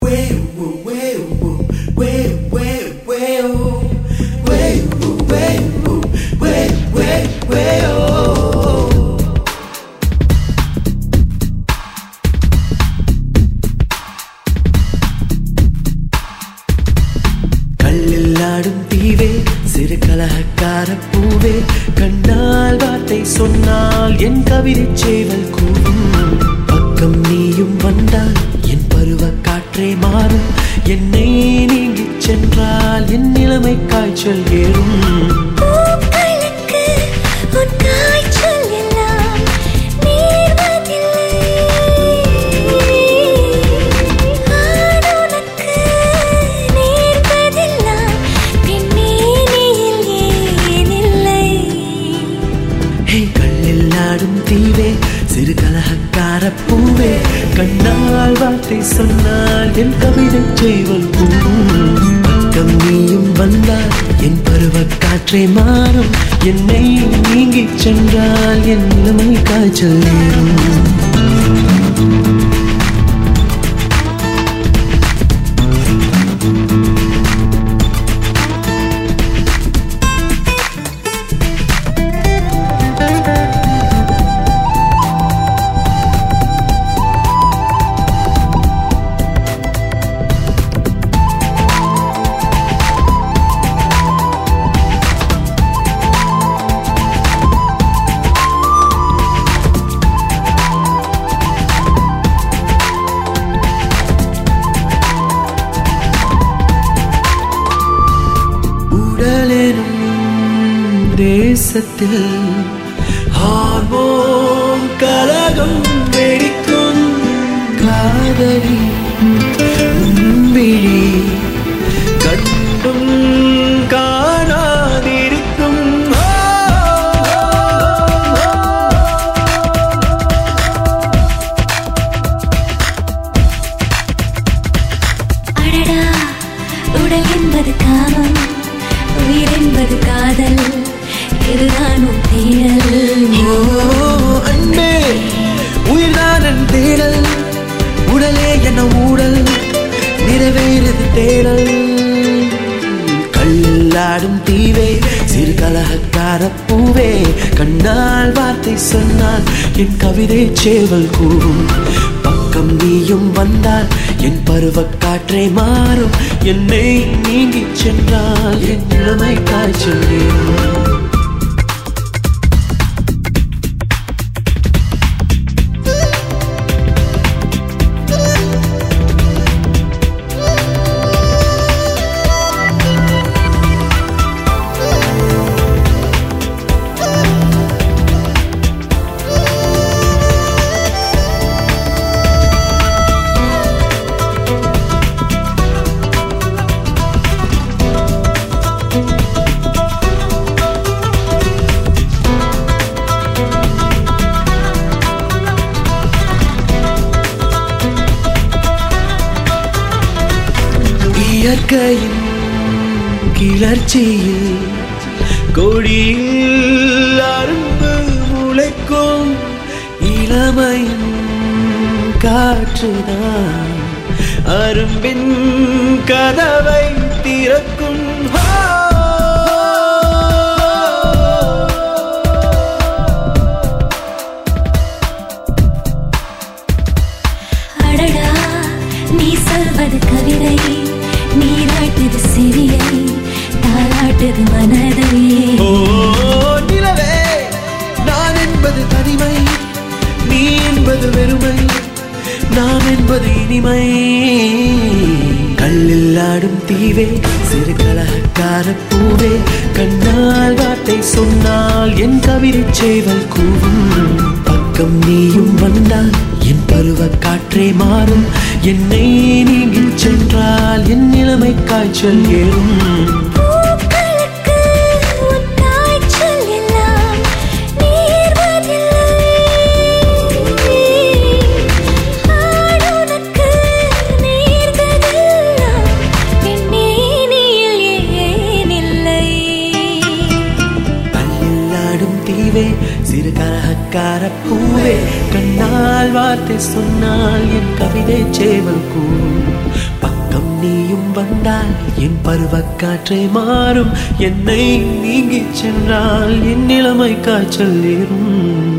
கல்லில்லாடும் தீவே சிறு கலகக்கார பூவே கண்ணால் வார்த்தை சொன்னால் என் கவிதை சேவல் கூடும் பக்கம் நீயும் வந்தால் என் பருவ காற்றே மாறும் என்னை நீங்கிச் சென்றால் என் நிலைமை காய்ச்சல் ஏறும் பூக்களுக்கு உன் காய்ச்சல் எல்லாம் நேர்வதில்லை. ஆணுனக்கு நேர்வதெல்லாம் பெண்ணேனியில் ஏனில்லை. ஹே கல்லில்லாடும் தீவே சிறு கலகக்கார பூவே கண்ணால் வார்த்தை சொன்னால் என் கவிதை சேவல் கூடும் பக்கம் நீயும் வந்தால் என் பருவ காற்றே மாறும் என்னை நீங்கிச் சென்றால் என் நிலைமை காய்ச்சல் ஏறும் உடலெனும் தேசத்தில் ஹார்மோன் கலகம் வெடிக்கும் காதலி விழி கண்டும் காணாதிருக்கும் அடடா உடல் என்பது காமம் உயிர் என்பது காதல் இதுதான் உன் தேடல் ஓ அன்பே உயிர்தான் என் தேடல் உடலே என்ன ஊடல் நிறைவேறது தேடல் கல்லாடும் தீவே சிறு கலகக்கார பூவே கண்ணால் வார்த்தை சொன்னால் என் கவிதை சேவல் கூறும் பக்கம் நீயும் வந்தால் என் பருவ காற்றே மாறும் என்னை நீங்கிச் சென்றால் என் இளமை காய்ச்சல் ஏறும் இயற்கையின் கிளர்ச்சியில் கொடியில் அரும்பு முளைக்கும் இளமையின் காற்றுதான் அரும்பின் கதவை திறக்கும் ஆ! அடடா நீ சொல்வது கவிதை நீராட்டுது சிறியை தாளாட்டுது மனதை ஓ நிலவே நான் என்பது தனிமை நீ என்பது வெறுமை நாம் என்பது இனிமை கல்லில் ஆடும் தீவே சிறு கலகக்கார பூவே கண்ணால் வார்த்தை சொன்னால் என் கவிதை சேவல் கூவும் பக்கம் நீயும் வந்தால் என் பருவ காற்றே மாறும் என்னை நீங்கிச் சென்றால் என் நிலைமை காய்ச்சல் ஏறும் பூக்களுக்கு உன் காய்ச்சல் எல்லாம் நேர்வதில்லை. ஆணுனக்கு நேர்ந்ததெல்லாம் பெண்ணேனியில் ஏனில்லை. கல்லில்லாடும் தீவே சிறு கரகக்கார பூவே கண்ணால் வார்த்தை சொன்னால் என் கவிதை சேவல் கூறும் வந்தால் என் பருவக்காற்றை மாறும் என்னை நீங்கிச் சென்றால் என் நிலைமை காய்ச்சல் ஏறும்